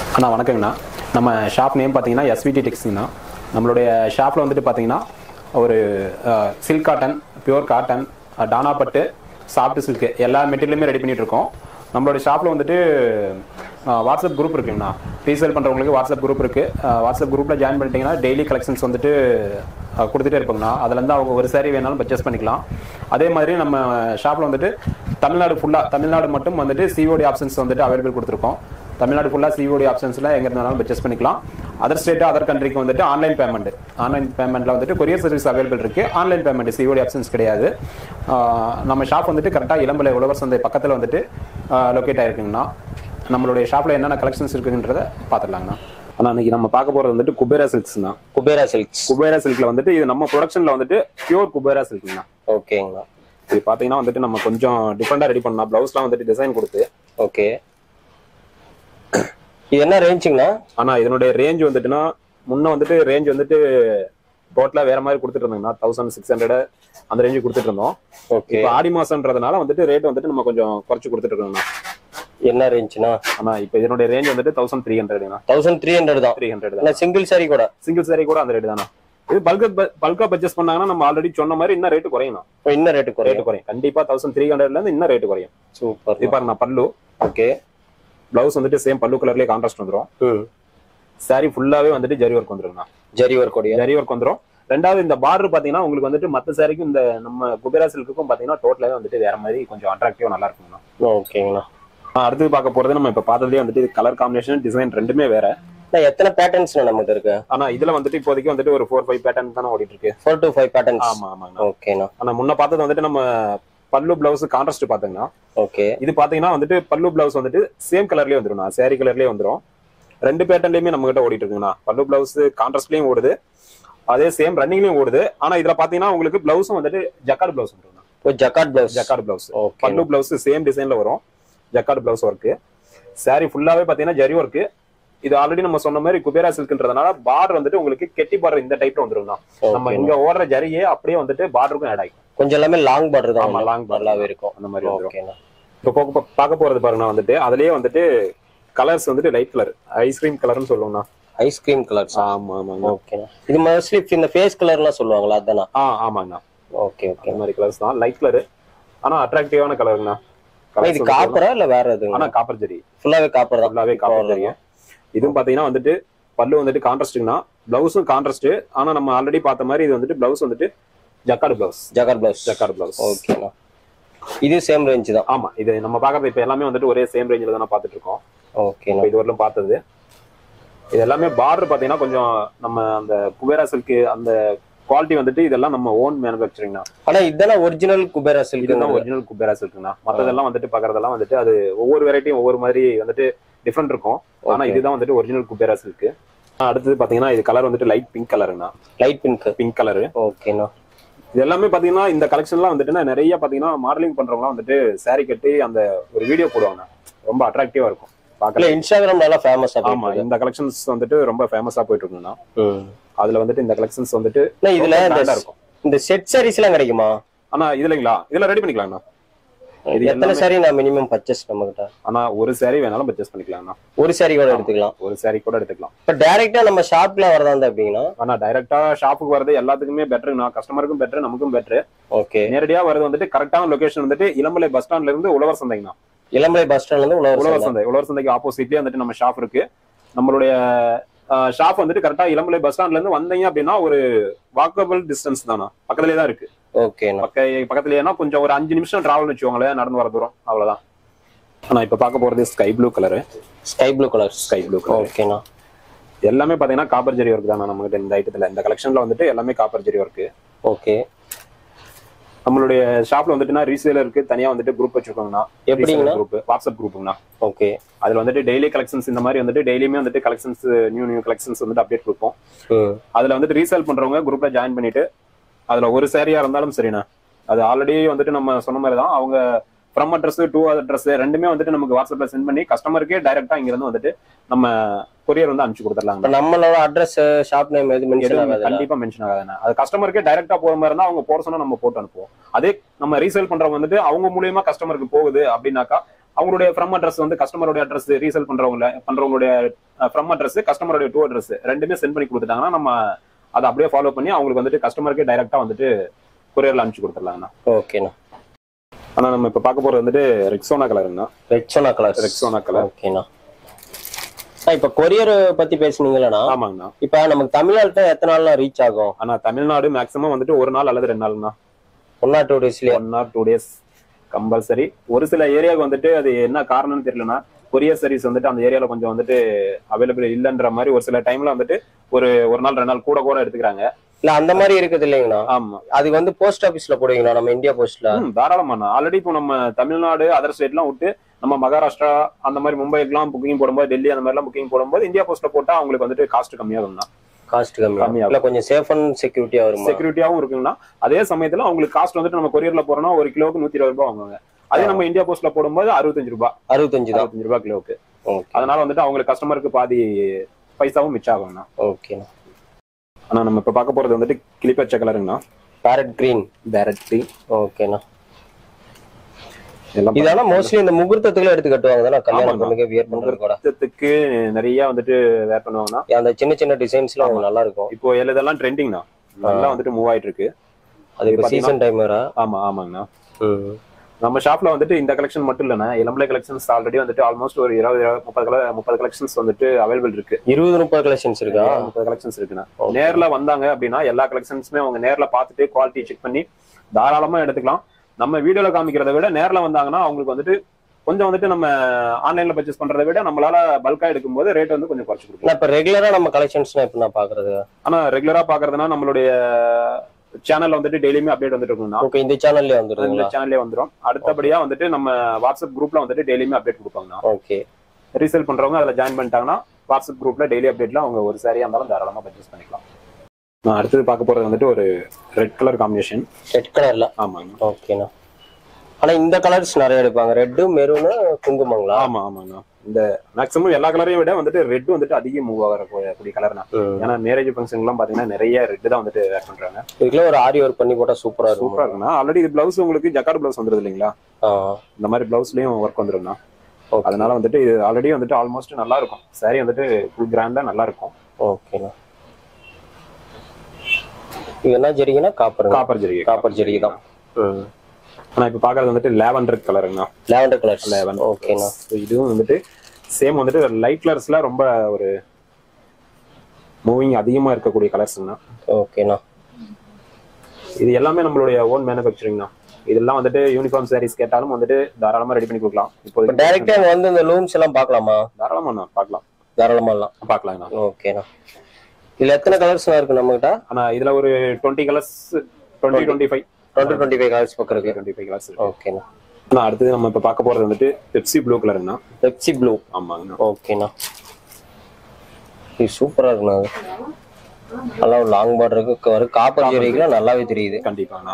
அண்ணா வணக்கங்கண்ணா நம்ம shop name பார்த்தீங்கன்னா எஸ்விடி டெக்ஸ்டிங்ண்ணா நம்மளுடைய ஷாப்பில் வந்துட்டு பார்த்தீங்கன்னா ஒரு சில்க் காட்டன் பியூர் காட்டன் டானா பட்டு சாஃப்ட் சில்க் எல்லா மெட்டீரியலுமே ரெடி பண்ணிட்டு இருக்கோம் நம்மளுடைய ஷாப்பில் வந்துட்டு அஹ், வாட்ஸ்அப் குரூப் இருக்குங்கண்ணா ரீசேல் பண்ணுறவங்களுக்கு வாட்ஸ்அப் குரூப் இருக்குது வாட்ஸ்அப் குரூப்பில் ஜாயின் பண்ணிட்டீங்கன்னா டெய்லி கலெக்ஷன்ஸ் வந்துட்டு அஹ், கொடுத்துட்டே இருப்பாங்கண்ணா அதுலேருந்து அவங்க ஒரு saree வேணாலும் பர்ச்சேஸ் பண்ணிக்கலாம் அதே மாதிரி நம்ம ஷாப்பில் வந்துட்டு தமிழ்நாடு ஃபுல்லாக தமிழ்நாடு மட்டும் வந்துட்டு சிஓடி ஆப்ஷன்ஸ் வந்துட்டு அவைலபிள் கொடுத்துருக்கோம் தமிழ்நாடு ஃபுல்லாக சிஓடி ஆப்ஷன்ஸில் எங்கே இருந்தாலும் பர்ச்சேஸ் பண்ணிக்கலாம் அதர் ஸ்டேட் அதர் கண்ட்ரிக்கு வந்துட்டு ஆன்லைன் பேமெண்ட் ஆன்லைன் பேமெண்ட்டில் வந்துட்டு கொரியர் சர்வீஸ் அவைலபிள் இருக்குது ஆன்லைன் பேமெண்ட் சிஓடி ஆப்ஷன்ஸ் கிடையாது ஆஹ் நம்ம ஷாப் வந்துட்டு கரெக்டாக இளம்பலை உழவர் சந்தை பக்கத்தில் வந்துட்டு லொக்கேட் ஆயிருக்குங்கண்ணா நம்மளுடைய ஷாப்பில் என்னென்ன கலெக்ஷன்ஸ் இருக்குன்றத பார்த்துடலாங்கண்ணா ஆனால் இன்னைக்கு நம்ம பார்க்க போகிறது வந்துட்டு குபேரா சில்க்ஸ்ண்ணா குபேரா சில்க்ஸ் குபேரா சில்க்ல வந்துட்டு இது நம்ம ப்ரொடக்ஷனில் வந்துட்டு பியூர் குபேரா சில்க்ண்ணா ஓகேங்கண்ணா இது பார்த்தீங்கன்னா வந்துட்டு நம்ம கொஞ்சம் டிஃப்ரெண்டாக ரெடி பண்ணலாம் ப்ளவுஸ்லாம் வந்துட்டு டிசைன் கொடுத்து ஓகே இது என்ன ரேஞ்சுங்கண்ணா ஆனா இதனுடைய ரேஞ்ச் வந்துட்டுன்னா முன்ன வந்துட்டு ரேஞ்ச் வந்துட்டு டோட்டலா வேற மாதிரி கொடுத்துட்டு இருந்தாங்கன்னா தௌசண்ட் சிக்ஸ் ஹண்ட்ரட் அந்த ரேஞ்சு கொடுத்துட்டு இருந்தோம் ஓகே இப்போ ஆடி மாசம்ன்றதுனால வந்துட்டு ரேட் வந்துட்டு நம்ம கொஞ்சம் குறைச்சு கொடுத்துட்டு இருக்கோம்ண்ணா என்ன ரேஞ்சுண்ணா ஆனா இப்போ இதனுடைய ரேஞ்ச் வந்துட்டு தௌசண்ட் த்ரீ ஹண்ட்ரட்ண்ணா தௌசண்ட் த்ரீ ஹண்ட்ரட் தான் த்ரீ ஹண்ட்ரட் என்ன சிங்கிள் சாரி கூட சிங்கிள் சாரி கூட அந்த ரேட் தானா இது பல்கா பல்கா பர்ச்சேஸ் பண்ணாங்கன்னா நம்ம ஆல்ரெடி சொன்ன மாதிரி இன்னும் ரேட் குறையும் இப்போ இன்னும் ரேட்டு ரேட் குறையும் குறையும் கண்டிப்பா தௌசண்ட் த்ரீ ஹண்ட்ரட்ல இருந்து இன்னும் ரேட் குறையும் சூப்பர் இது பாருங்க நான் பல்லு ஓகே பிளவுஸ் வந்துட்டு சேம் பல்லு கலர்லயே கான்ட்ராஸ்ட் வந்துரும் ம் சாரி ஃபுல்லாவே வந்துட்டு ஜரி ஒர்க் வந்துருங்கண்ணா ஜரி ஒர்க் உடைய ஜரி ஒர்க் வந்துரும் ரெண்டாவது இந்த பார்டர் பாத்தீங்கன்னா உங்களுக்கு வந்துட்டு மத்த சாரிக்கும் இந்த நம்ம குபேரா சில்க்குக்கும் பாத்தீங்கன்னா டோட்டலாவே வந்துட்டு வேற மாதிரி கொஞ்சம் அட்ராக்டிவா நல்லா இருக்குங்கண்ணா ஓகேங்கண்ணா ஆஹ் அடுத்தது பார்க்க போறது நம்ம இப்ப பார்த்ததுலயே வந்துட்டு கலர் காம்பினேஷன் டிசைன் ரெண்டுமே வேற அண்ணா, எத்தனை பேட்டர்ன்ஸ் நமக்கு இருக்கு ஆனா இதுல வந்துட்டு இப்போதைக்கு வந்துட்டு ஒரு ஃபோர் ஃபைவ் பேட்டர்ன் தானே ஓடிட்டு இருக்கு ஃபோர் டு ஃபைவ் பேட்டர்ன்ஸ் ஆமா ஆமாங்கண்ணா ஓகேண்ணா ஆனா முன்ன பார்த்தது வந்துட்டு நம்ம பல்லு பிளவுஸ் கான்ட்ராஸ்ட் பாத்தீங்கன்னா ஓகே இது பாத்தீங்கன்னா வந்துட்டு பல்லு பிளவுஸ் வந்துட்டு சேம் கலர்லயே வந்துரும் சாரி கலர்லயே வந்துரும் ரெண்டு பேட்டர்ன்லயுமே நம்ம கிட்ட ஓடிட்டு இருக்குங்கண்ணா பல்லு பிளவுஸ் கான்ட்ராஸ்ட்லயும் ஓடுது அதே சேம் ரன்னிங்லயும் ஓடுது ஆனா இதுல பாத்தீங்கன்னா உங்களுக்கு பிளவுஸும் வந்துட்டு ஜக்கார்டு பிளவுஸ் வந்துரும் இப்போ jacquard blouse jacquard blouse okay பல்லு பிளவுஸ் சேம் டிசைன்ல வரும் ஜக்கார்டு பிளவுஸ் ஒர்க்கு சாரி ஃபுல்லாவே பாத்தீங்கன்னா ஜரி ஒர்க்கு இது ஆல்ரெடி நம்ம சொன்ன மாதிரி குபேரா சில்க்ன்றதுனால பார்டர் வந்துட்டு உங்களுக்கு கெட்டி பார்டர் இந்த டைப்ல வந்துரும் தான் நம்ம இங்க ஓடுற ஜரியே அப்படியே வந்துட்டு பார்டருக்கும் ஆட் ஆகும் கொஞ்சம் எல்லாமே லாங் பார்டர் தான் ஆமா, long border நல்லாவே இருக்கும் அந்த மாதிரி வந்துரும் ஓகேண்ணா இப்போ போக பார்க்க போறது பாருங்க வந்துட்டு அதுலயே வந்துட்டு கலர்ஸ் வந்துட்டு லைட் கலர் ஐஸ்கிரீம் கலர்னு சொல்லுவோம்னா ஐஸ்கிரீம் கலர்ஸ் ஆமா ஆமாங்க ஓகேண்ணா இது மோஸ்ட்லி இந்த ஃபேஸ் கலர்லாம் சொல்லுவாங்களா அதானா ஆ ஆமாங்கண்ணா ஓகே ஓகே அந்த மாதிரி கலர்ஸ் தான் லைட் கலர் ஆனா அட்ராக்டிவான கலருங்கண்ணா இது காப்பரா இல்ல வேற எதுவும் ஆனா காப்பர் ஜெரி ஃபுல்லாவே காப்பர் தான் ஃபுல்லாவே காப்பர் ஜெரிங்க இதுவும் பாத்தீங்கன்னா வந்துட்டு பல்லு வந்துட்டு கான்ட்ராஸ்ட்டுங்கண்ணா பிளவுஸும் கான்ட்ராஸ்ட் ஆனா நம்ம ஆல்ரெடி பார்த்த மாதிரி இது வந்துட்டு பிளவுஸ் வந்துட்டு jacquard blouse jacquard blouse jacquard blouse ஓகேண்ணா இது சேம் ரேஞ்ச் தான் ஆமா இது நம்ம பார்க்கறது இப்ப எல்லாமே வந்துட்டு ஒரே சேம் ரேஞ்சில் தான் பார்த்துட்டு இருக்கோம் ஓகேண்ணா இப்ப இது வரலும் பார்த்தது இது எல்லாமே பார்டர் பாத்தீங்கன்னா கொஞ்சம் நம்ம அந்த குபேரா சில்க் அந்த குவாலிட்டி வந்துட்டு இதெல்லாம் நம்ம ஓன் மேனுஃபேக்சரிங் தான் ஆனா இதெல்லாம் ஒரிஜினல் குபேரா சில்க் இதுதான் ஒரிஜினல் குபேரா சில்க்னா மத்ததெல்லாம் வந்துட்டு பாக்குறதெல்லாம் வந்துட்டு அது ஒவ்வொரு வெரைட்டியும் ஒவ்வொரு மாதிரி வந்துட்டு டிஃப்ரெண்ட் இருக்கும் ஆனா Okay. இதுதான் வந்துட்டு ஒரிஜினல் குபேரா சில்க் அடுத்தது பாத்தீங்கன்னா இது கலர் வந்துட்டு லைட் பிங்க் கலருங்கண்ணா லைட் பிங்க் பிங்க் கலரு ஓகேண்ணா இது எல்லாமே பாத்தீங்கன்னா இந்த கலெக்ஷன்லாம் வந்துட்டு நிறைய பாத்தீங்கன்னா மாடலிங் பண்றவங்க வந்துட்டு saree கட்டி அந்த ஒரு வீடியோ போடுவாங்க ரொம்ப அட்ராக்டிவா இருக்கும் இல்ல பார்க்கல இன்ஸ்டாகிராம் நல்லா ஃபேமஸ் ஆமா இந்த கலெக்ஷன்ஸ் வந்துட்டு ரொம்ப ஃபேமஸா போயிட்டு இருக்குங்கண்ணா ம் அதுல வந்துட்டு இந்த கலெக்ஷன்ஸ் வந்துட்டு அண்ணா, இதுல ரொம்ப இந்த grand ஆ இருக்கும் இந்த செட் சாரீஸ் எல்லாம் கிடைக்குமா ஆனா இதுலங்களா இதுல ரெடி பண்ணிக்கலாம்ண்ணா இது எத்தனை எல்லாமே- சாரி நான் மினிமம் பர்ச்சேஸ் நம்ம கிட்ட ஆனா ஒரு saree வேணாலும் பர்ச்சேஸ் பண்ணிக்கலாம்ண்ணா ஒரு சாரி கூட எடுத்துக்கலாம் ஒரு saree கூட எடுத்துக்கலாம் இப்ப டைரக்டா நம்ம ஷாப்ல வரதா இருந்தா அப்படின்னா ஆனா டைரக்டா ஷாப்புக்கு வரது எல்லாத்துக்குமே பெட்டருங்கண்ணா கஸ்டமருக்கும் பெட்டர் நமக்கும் பெட்டர் ஓகே நேரடியா வரது வந்துட்டு கரெக்டான லொகேஷன் வந்துட்டு இளம்பலை பஸ் ஸ்டாண்ட்ல இருந்து உழவர் சந்தைங்கண்ணா இளம்பலை பஸ் ஸ்டாண்ட்ல இருந்து உழவர் உழவர் சந்தை. சந்தை உழவர் சந்தைக்கு ஆப்போசிட்லயே வந்துட்டு நம்ம ஷாப் இருக்கு நம்மளுடைய ஷாப் வந்துட்டு கரெக்டா இளம்பலை பஸ் ஸ்டாண்ட்ல இருந்து வந்தீங்க அப்படின்னா ஒரு வாக்கபிள் டிஸ்டன்ஸ் தானா பக்கத்துலயே தான் இருக்கு ஓகேண்ணா பக்க பக்கத்துலயேனா கொஞ்சம் ஒரு அஞ்சு நிமிஷம் டிராவல் வச்சுக்கோங்களேன் நடந்து வர தூரம் அவ்வளவுதான் ஆனா இப்ப பார்க்க போறது sky blue colour sky blue colour sky blue colour ஓகேண்ணா எல்லாமே பாத்தீங்கன்னா காப்பர் ஜெரி ஒர்க் தான் நம்ம கிட்ட இந்த ஐட்டத்துல இந்த கலெக்ஷன்ல வந்துட்டு எல்லாமே காப்பர் ஜெரி ஒர்க் ஓகே நம்மளுடைய ஷாப்ல வந்துட்டுனா ரீசேலருக்கு தனியா வந்துட்டு குரூப் வச்சிருக்கோங்கண்ணா எப்படிங்கண்ணா? குரூப் வாட்ஸ்அப் குரூப்புங்கண்ணா ஓகே அதுல வந்துட்டு டெய்லி கலெக்ஷன்ஸ் இந்த மாதிரி வந்துட்டு டெய்லியுமே வந்துட்டு கலெக்ஷன்ஸ் நியூ நியூ கலெக்ஷன்ஸ் வந்துட்டு அப்டேட் கொடுப்போம் ம் அதுல வந்துட்டு ரீசேல் பண்றவங்க குரூப்ல ஜாயின் பண்ணிட்டு அதுல ஒரு சாரியா இருந்தாலும் சரிண்ணா அது ஆல்ரெடி வந்துட்டு நம்ம சொன்ன மாதிரி தான் அவங்க ஃப்ரம் அட்ரஸ் டூ அட்ரஸ் ரெண்டுமே வந்துட்டு நமக்கு வாட்ஸ்அப்ல சென்ட் பண்ணி கஸ்டமருக்கே டைரக்டா இங்க இருந்து வந்துட்டு நம்ம கொரியர் வந்து அனுப்பிச்சு கொடுத்துடலாங்க இப்ப நம்மளோட அட்ரஸ் ஷாப் நேம் எது மென்ஷன் எதுவும் ஆகாது கண்டிப்பா மென்ஷன் ஆகாதுண்ணா அது கஸ்டமருக்கே டைரக்டா போற மாதிரி இருந்தா அவங்க போட சொன்னா நம்ம போட்டு அனுப்புவோம் அதே நம்ம ரீசேல் பண்றவங்க வந்துட்டு அவங்க மூலியமா கஸ்டமருக்கு போகுது அப்படின்னாக்கா அவங்களுடைய ஃப்ரம் அட்ரஸ் வந்து கஸ்டமருடைய அட்ரஸ் ரீசேல் பண்றவங்க பண்றவங்களுடைய ஃப்ரம் அட்ரஸ் கஸ்டமருடைய டூ அட்ரஸ் ரெண்டுமே சென்ட் பண்ணி கொடுத்துட்டாங்கன்னா நம்ம அதை அப்படியே ஃபாலோ பண்ணி அவங்களுக்கு வந்துட்டு கஸ்டமருக்கே டைரக்டா வந்துட்டு கொரியர்ல அனுப்பிச்சு கொடுத்துடலாங்கண்ணா ஓகேண்ணா ஆனா நம்ம இப்ப பார்க்க போறது வந்துட்டு ரெக்ஸோனா கலருங்கண்ணா ரெக்ஸோனா கலர் ரெக்ஸோனா கலர் ஓகேண்ணா ஆ, இப்ப கொரியர் பத்தி பேசுனீங்களா ஆமாங்கண்ணா இப்ப நமக்கு தமிழ்நாட்டுல எத்தனை நாள்ல ரீச் ஆகும் ஆனா தமிழ்நாடு மேக்ஸிமம் வந்துட்டு ஒரு நாள் அல்லது ரெண்டு நாள்ண்ணா ஒன் ஆர் டூ டேஸ்லயே one or two days compulsory ஒரு சில ஏரியாவுக்கு வந்துட்டு அது என்ன காரணம்னு தெரியலனா கொரியர் சர்வீஸ் வந்துட்டு அந்த ஏரியால கொஞ்சம் வந்துட்டு அவைலபிள் இல்லைன்ற மாதிரி ஒரு சில டைம்ல வந்துட்டு ஒரு ஒரு நாள் ரெண்டு நாள் கூட கூட எடுத்துக்கிறாங்க இல்ல அந்த மாதிரி இருக்குது இல்லைங்கண்ணா ஆமா அதுக்கு வந்து போஸ்ட் ஆபீஸ்ல போடுவீங்களா நம்ம இந்தியா போஸ்ட்ல ம், தாராளமாண்ணா ஆல்ரெடி இப்போ நம்ம தமிழ்நாடு அதர் ஸ்டேட்லாம் விட்டு நம்ம மகாராஷ்டிரா அந்த மாதிரி மும்பைக்கெல்லாம் புக்கிங் போடும்போது டெல்லி அந்த மாதிரிலாம் புக்கிங் போடும்போது இந்தியா போஸ்ட்ல போட்டா அவங்களுக்கு வந்துட்டு காஸ்ட் கம்மியாகும்னா காஸ்ட் கம்மி கம்மியாகும். இல்ல கொஞ்சம் சேஃப் அண்ட் செக்யூரிட்டியா வருமா செக்யூரிட்டியாவும் இருக்குங்கன்னா அதே சமயத்துல அவங்களுக்கு காஸ்ட் வந்துட்டு நம்ம கொரியர்ல போறோம்னா ஒரு கிலோவுக்கு நூத்தி இருபது ரூபாய் வாங்குவாங்க அதே நம்ம இந்தியா போஸ்ட்ல போடும்போது அறுபத்தஞ்சு ரூபாய் அறுபத்தஞ்சு தான் அறுபத்தஞ்சு ரூபாய் கிலோவுக்கு ஓகே அதனால வந்துட்டு அவங்களுக்கு கஸ்டமருக்கு பாதி பைசாவும் மிச்சம் ஆகும்ண்ணா ஓகேண்ணா ஆனா நம்ம இப்ப பார்க்க போறது வந்துட்டு கிளிப்பச்சை கலருங்கண்ணா பேரட் கிரீன் பேரட் டீ ஓகேண்ணா எல்லாம் இதெல்லாம் மோஸ்ட்லி இந்த முகூர்த்தத்துக்குள்ள எடுத்து கட்டுவாங்க தானே கல்யாணம் ஆமாண்ணா. பொண்ணுக்கு வியர் பண்றது கூட முகூர்த்தத்துக்கு நிறைய வந்துட்டு வேர் பண்ணுவாங்கன்னா அந்த சின்ன சின்ன டிசைன்ஸ்லாம் அவங்க நல்லா இருக்கும் இப்போ எல்லா இதெல்லாம் ட்ரெண்டிங்ண்ணா நல்லா வந்துட்டு மூவ் ஆயிட்டு இருக்கு அது இப்போ பாத்தீங்கன்னா- சீசன் டைம் வேற ஆமா ஆமாங்கண்ணா நம்ம ஷாப்ல வந்துட்டு இந்த கலெக்ஷன் மட்டும் இல்லைண்ணா இளம்பலை கலெக்ஷன்ஸ் ஆல்ரெடி வந்துட்டு ஆல்மோஸ்ட் ஒரு இருபது இருபது, முப்பது கல முப்பது கலெக்ஷன்ஸ் வந்துட்டு அவைலபிள் இருக்கு இருபது முப்பது கலெக்ஷன்ஸ் இருக்கா முப்பது கலெக்ஷன்ஸ் இருக்குண்ணா Okay. நேர்ல வந்தாங்க அப்படின்னா எல்லா கலெக்ஷன்ஸுமே அவங்க நேர்ல பார்த்துட்டு குவாலிட்டி செக் பண்ணி தாராளமா எடுத்துக்கலாம் நம்ம வீடியோல காமிக்கிறத விட நேர்ல வந்தாங்கன்னா அவங்களுக்கு வந்துட்டு கொஞ்சம் வந்துட்டு நம்ம ஆன்லைன்ல பர்ச்சேஸ் பண்றதை விட நம்மளால பல்கா எடுக்கும்போது ரேட் வந்து கொஞ்சம் குறைச்சு கொடுக்கலாம் நான் இப்ப ரெகுலரா நம்ம கலெக்ஷன்ஸ்லாம் இப்ப நான் பாக்குறது ஆனா ரெகுலரா பாக்குறதுனா நம்மளுடைய சேனல்ல வந்துட்டு டெய்லியுமே அப்டேட் வந்துட்டு இருக்கும்னா ஓகே இந்த சேனல்லே இந்த வந்துருங்களா சேனல்லே வந்துரும் அடுத்தபடியா வந்துட்டு நம்ம வாட்ஸ்அப் குரூப்ல வந்துட்டு டெய்லியுமே அப்டேட் கொடுப்பாங்கண்ணா ஓகே ரீசேல் பண்றவங்க அதுல ஜாயின் பண்ணிட்டாங்கன்னா வாட்ஸ்அப் குரூப்ல டெய்லி அப்டேட்ல அவங்க ஒரு சாரியா இருந்தாலும் தாராளமா பர்ச்சேஸ் பண்ணிக்கலாம் நான் அடுத்தது பார்க்க போறது வந்துட்டு ஒரு ரெட் கலர் காம்பினேஷன் ரெட் கலர்ல ஆமாங்க ஓகேண்ணா ஆனா இந்த கலர்ஸ் நிறைய எடுப்பாங்க ரெட்டு மெரூனு குங்குமங்களா ஆமா ஆமாங்க இந்த மேக்ஸிமம் எல்லா கலரையும் விட வந்துட்டு ரெட் வந்துட்டு அதிகம் மூவ் ஆகிற கூடிய கலர்னா ம். ஏன்னா மேரேஜ் ஃபங்க்ஷன் எல்லாம் பாத்தீங்கன்னா நிறைய ரெட் தான் வந்துட்டு வேர் பண்றாங்க இதுக்குள்ள ஒரு ஆரி ஒர்க் பண்ணி போட்டா சூப்பரா இருக்கும் சூப்பரா இருக்குண்ணா ஆல்ரெடி இது பிளவுஸ் உங்களுக்கு ஜக்கார்டு பிளவுஸ் வந்துருது இல்லைங்களா ஆ இந்த மாதிரி பிளவுஸ்லயும் ஒர்க் வந்துரும்ண்ணா Okay. அதனால வந்துட்டு இது ஆல்ரெடி வந்துட்டு ஆல்மோஸ்ட் நல்லா இருக்கும் சாரி வந்துட்டு ஃபுல் கிராண்டா நல்லா இருக்கும் ஓகேண்ணா இது என்ன ஜெரிகனா காப்பர் காப்பர் ஜெரிகை காப்பர் ஜெரிகை தான் ம் ஆனா இப்ப பாக்குறது வந்துட்டு லேவண்டர் கலருங்கண்ணா லேவண்டர் கலர்ஸ் லேவண்டர் ஓகேண்ணா இதுவும் வந்துட்டு சேம் வந்துட்டு லைட் கலர்ஸ்ல ரொம்ப ஒரு மூவிங் அதிகமா இருக்கக்கூடிய கலர்ஸ்ங்கண்ணா ஓகேண்ணா இது எல்லாமே நம்மளுடைய ஓன் மேனுஃபேக்சரிங் தான் இதெல்லாம் வந்துட்டு யூனிஃபார்ம் சாரீஸ் கேட்டாலும் வந்துட்டு தாராளமா ரெடி பண்ணி கொடுக்கலாம் இப்போ இப்போ டைரக்டா அங்க வந்து இந்த லூம்ஸ் எல்லாம் பார்க்கலாமா தாராளமா பார்க்கலாம் தாராளமாலாம் பார்க்கலாங்கண்ணா ஓகேண்ணா இதுல எத்தனை கலர்ஸ் இருக்கு நம்ம கிட்ட ஆனா இதுல ஒரு twenty colours twenty twenty five twenty twenty five colours பக்கம் இருக்கு டுவெண்ட்டி ஃபைவ் கலர்ஸ் ஓகேண்ணா ஆனா அடுத்தது நம்ம இப்ப பார்க்க போறது வந்துட்டு பெப்சி ப்ளூ கலருங்கண்ணா பெப்சி ப்ளூ ஆமாங்கண்ணா ஓகேண்ணா இது சூப்பரா இருக்குண்ணா அது நல்லா ஒரு லாங் பார்டருக்கு வரும் காப்பர் ஜெரிக்கெல்லாம் நல்லாவே தெரியுது கண்டிப்பாங்கண்ணா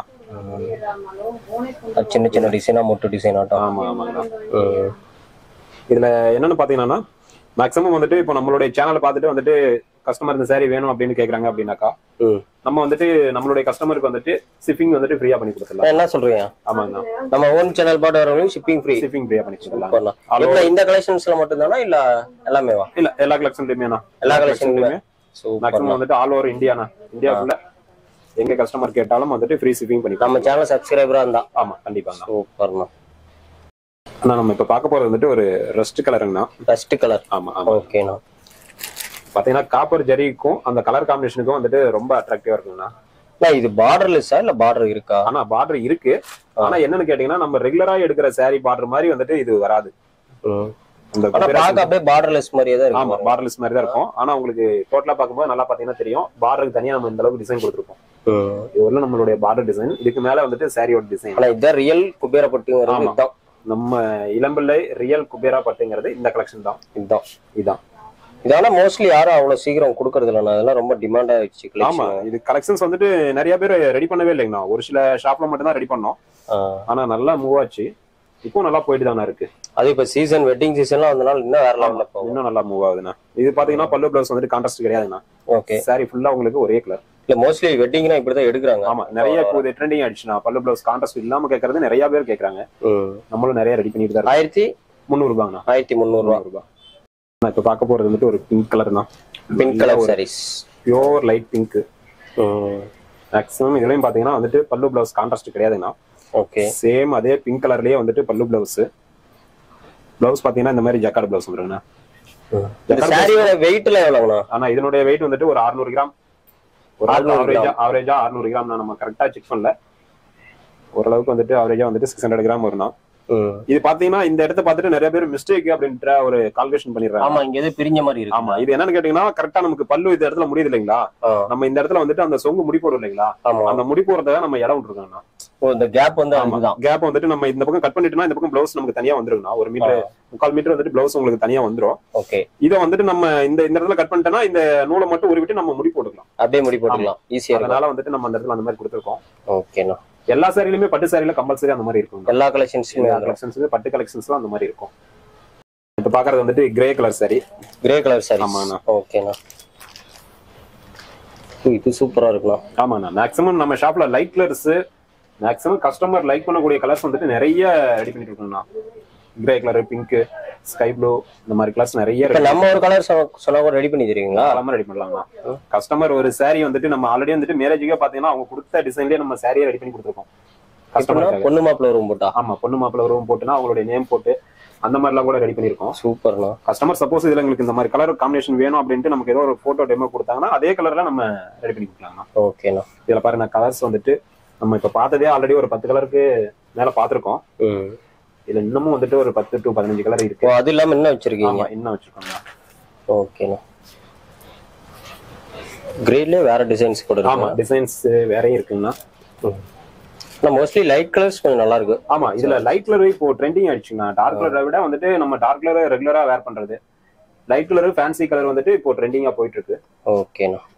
அது சின்ன சின்ன டிசைனா மொட்டு டிசைன் ஆட்டம் ஆமா ஆமாங்கண்ணா ம். இதுல என்னன்னு பாத்தீங்கன்னா மேக்ஸிமம் வந்துட்டு இப்போ நம்மளுடைய சேனலை பார்த்துட்டு வந்துட்டு கஸ்டமர் இந்த saree வேணும் அப்படின்னு கேக்குறாங்க அப்படின்னாக்கா ம். நம்ம வந்துட்டு நம்மளுடைய கஸ்டமருக்கு வந்துட்டு ஷிப்பிங் வந்துட்டு ஃப்ரீயா பண்ணி கொடுத்துடலாம் என்ன சொல்றீங்க ஆமாங்கண்ணா நம்ம ஓன் சேனல் பாட்டு வரவங்களுக்கு ஷிப்பிங் ஃப்ரீ ஷிப்பிங் ஃப்ரீயா பண்ணி கொடுத்துடலாம் பண்ணலாம் எப்படின்னா இந்த கலெக்ஷன்ஸ்ல மட்டும் தானா இல்ல எல்லாமே வா இல்ல எல்லா கலெக்ஷன்லயுமே எல்லா கலெக்ஷன்லயுமே சூப்பர் மேக்ஸிமம் வந்துட்டு ஆல் ஓவர் இந்தியாண்ணா இந்தியாவுக்குள்ள எங்க கஸ்டமர் கேட்டாலும் வந்துட்டு ஃப்ரீ ஷிப்பிங் பண்ணி நம்ம சேனல் சப்ஸ்கிரைபரா இருந்தா ஆமா கண்டிப்பாங்கண்ணா சூப்பர்ண்ணா ஆனா நம்ம இப்ப பார்க்க போறது வந்துட்டு ஒரு ரெஸ்ட் கலருங்கண்ணா ஃபர்ஸ்ட் கலர் ஆமா ஆமா ஓகேண்ணா பாத்தீங்கன்னா காப்பர் ஜரிக்கும் அந்த கலர் காம்பினேஷனுக்கும் வந்துட்டு ரொம்ப அட்ராக்டிவா இருக்குங்கண்ணா அண்ணா, இது பார்டர்லெஸ்ஸா இல்ல பார்டர் இருக்கா ஆனா பார்டர் இருக்கு ஆனா என்னன்னு கேட்டீங்கன்னா நம்ம ரெகுலரா எடுக்கிற saree பார்டர் மாதிரி வந்துட்டு இது வராது ம். அந்த ஆனா பார்க்க அப்படியே பார்டர்லெஸ் மாதிரியே தான் ஆமா இருக்கு பார்டர்லெஸ் மாதிரி தான் இருக்கும் ஆனா உங்களுக்கு டோட்டலா பார்க்கும்போது நல்லா பாத்தீங்கன்னா தெரியும் பார்டருக்கு தனியா நம்ம இந்த அளவுக்கு டிசைன் கொடுத்துருக்கோம் ம். இது வரல நம்மளுடைய பார்டர் டிசைன் இதுக்கு மேல வந்துட்டு சாரியோட டிசைன் ஆனா இதுதான் ரியல் குபேரப்பட்டுங்கிறது ஆமா. இதுதான் நம்ம இளம்பிள்ளை ரியல் குபேரா பட்டுங்கிறது இந்த கலெக்ஷன் தான் இதுதான் இதான் இதனால மோஸ்ட்லி யாரும் அவ்வளவு சீக்கிரம் கொடுக்கறது இல்லைண்ணா அதெல்லாம் ரொம்ப டிமாண்ட் ஆயிடுச்சு ஆமா collection. இது கலெக்ஷன்ஸ் வந்துட்டு நிறைய பேர் ரெடி பண்ணவே இல்லைங்கண்ணா ஒரு சில ஷாப்ல மட்டும் தான் ரெடி பண்ணோம் ஆ. ஆனா நல்லா மூவ் ஆச்சு இப்போ நல்லா போயிட்டு தானே இருக்கு அது இப்ப சீசன் வெட்டிங் சீசன்லாம் வந்தனால இன்னும் வேற லெவல்ல போகும் இன்னும் நல்லா மூவ் ஆகுதுண்ணா இது பாத்தீங்கன்னா பல்லு பிளவுஸ் வந்துட்டு கான்ட்ராஸ்ட் கிடையாதுண்ணா ஓகே சாரி ஃபுல்லா உங்களுக்கு ஒரே கலர் இல்ல மோஸ்ட்லி வெட்டிங்னா இப்படிதான் எடுக்கிறாங்க ஆமா நிறைய இப்போ இது ட்ரெண்டிங் ஆயிடுச்சுண்ணா பல்லு பிளவுஸ் கான்ட்ராஸ்ட் இல்லாம கேட்கறது நிறைய பேர் கேக்குறாங்க ம். நம்மளும் நிறைய ரெடி பண்ணிட்டு தான் இருக்கோம் ஆயிரத்தி முந்நூறு ரூபாங்கண்ணா ஆயிரத்தி முந்நூறு ரூபா ரூபாய் நான் இப்போ பார்க்க போறது வந்துட்டு ஒரு பிங்க் கலர் தான் pink colour sarees pure light pink maximum இதுலயும் பாத்தீங்கன்னா வந்துட்டு பல்லு பிளவுஸ் கான்ட்ராஸ்ட் கிடையாதுண்ணா ஓகே சேம் அதே பிங்க் கலர்லயே வந்துட்டு பல்லு பிளவுஸ் பிளவுஸ் பாத்தீங்கன்னா இந்த மாதிரி ஜக்கார்ட் பிளவுஸ் வந்துருங்கண்ணா இந்த சாரியோட வெயிட்ல எவ்வளவுண்ணா ஆனா இதனுடைய வெயிட் வந்துட்டு ஒரு 600 கிராம் ஒரு 600 ஆவரேஜா ஆவரேஜா 600 கிராம் நம்ம கரெக்டா செக் பண்ணல ஓரளவுக்கு வந்துட்டு ஆவரேஜா வந்துட்டு சிக்ஸ் ஹண்ட்ரட் கிராம் வரும் ம். இது பாத்தீங்கன்னா இந்த இடத்த பார்த்துட்டு நிறைய பேர் மிஸ்டேக் அப்படின்ற ஒரு கால்குலேஷன் பண்ணிடுறாங்க ஆமா இங்க எது பிரிஞ்ச மாதிரி இருக்கு ஆமா இது என்னன்னு கேட்டீங்கன்னா கரெக்டா நமக்கு பல்லு இந்த இடத்துல முடியுது இல்லைங்களா ஆ, நம்ம இந்த இடத்துல வந்துட்டு அந்த சொங்கு முடி போடும் இல்லைங்களா ஆமா அந்த முடி போறத நம்ம இடம் விட்டுருக்கோம்னா ஓ இந்த கேப் வந்து அதுதான் கேப் வந்துட்டு நம்ம இந்த பக்கம் கட் பண்ணிட்டோம்னா இந்த பக்கம் பிளவுஸ் நமக்கு தனியா வந்துருங்கண்ணா ஒரு மீட்டர் முக்கால் மீட்டர் வந்துட்டு பிளவுஸ் உங்களுக்கு தனியா வந்துரும் ஓகே இதை வந்துட்டு நம்ம இந்த இந்த இடத்துல கட் பண்ணிட்டோம்னா இந்த நூலை மட்டும் உருவிட்டு நம்ம முடி போட்டுக்கலாம் அப்படியே முடி போட்டுக்கலாம் ஈஸியா இருக்கும் அதனால வந்துட்டு நம்ம அந்த இடத்துல அந்த மாதிரி கொடுத்துருக்கோம் ஓகேண்ணா எல்லா சாரிலுமே பட்டு சாரில கம்பல்சரி அந்த மாதிரி இருக்கும் எல்லா கலெக்ஷன்ஸுமே கலெக்ஷன்ஸ் பட்டு கலெக்ஷன்ஸ்லாம் அந்த மாதிரி இருக்கும் இப்ப பாக்குறது வந்துட்டு grey colour sari grey colour sari ஆமாண்ணா. ஓகேண்ணா ஓ, இது சூப்பரா இருக்குண்ணா ஆமாண்ணா மேக்ஸிமம் நம்ம ஷாப்ல light colours maximum customer like பண்ணக்கூடிய கலர்ஸ் வந்துட்டு நிறைய ரெடி பண்ணிட்டு இருக்கோம்ண்ணா grey colour pink sky blue இந்த மாதிரி கலர்ஸ் நிறைய இப்ப நம்ம ஒரு கலர் சொன்னா கூட ரெடி பண்ணி தருவீங்களா ரெடி பண்ணலாம்ண்ணா கஸ்டமர் ஒரு saree வந்துட்டு நம்ம ஆல்ரெடி வந்துட்டு மேரேஜுக்கே பாத்தீங்கன்னா அவங்க கொடுத்த டிசைன்லயே நம்ம சாரியை ரெடி பண்ணி கொடுத்துருக்கோம் இப்பனா கஸ்டமர் பொண்ணு மாப்பிள்ள ரூம் போட்டா ஆமா பொண்ணு மாப்பிள்ள உருவம் போட்டுனா அவங்களுடைய நேம் போட்டு அந்த மாதிரிலாம் கூட ரெடி பண்ணியிருக்கோம் சூப்பர்ண்ணா கஸ்டமர் சப்போஸ் இதுல எங்களுக்கு இந்த மாதிரி கலர் காம்பினேஷன் வேணும் அப்படின்ட்டு நமக்கு ஏதோ ஒரு போட்டோ டெமோ கொடுத்தாங்கன்னா அதே கலர்ல நம்ம ரெடி பண்ணி கொடுக்கலாம்ண்ணா ஓகேண்ணா இதுல பாருங்க கலர்ஸ் வந்துட்டு நம்ம இப்ப பார்த்ததே ஆல்ரெடி ஒரு பத்து கலருக்கு மேல பாத்திருக்கோம் ம் இதுல இன்னமும் வந்துட்டு ஒரு பத்து டு பதினஞ்சு கலர் ஓ இருக்கு அது இல்லாம என்ன வச்சிருக்கீங்க ஆமா இன்னும் வச்சிருக்கோம்ண்ணா ஓகேண்ணா கிரேட்லயே வேற டிசைன்ஸ் கூட ஆமா இருக்கு டிசைன்ஸ் வேறையும் இருக்குங்கண்ணா மோஸ்ட்லி லைட் கலர்ஸ் கொஞ்சம் நல்லா இருக்கு ஆமா இதுல லைட் கலர் இப்போ ட்ரெண்டிங் ஆயிடுச்சுங்க டார்க் கலரை விட வந்துட்டு நம்ம டார்க் கலர் ரெகுலரா வேர் பண்றது லைட் கலர் ஃபேன்சி கலர் வந்துட்டு இப்போ ட்ரெண்டிங்கா போயிட்டு இருக்கு ஓகேண்ணா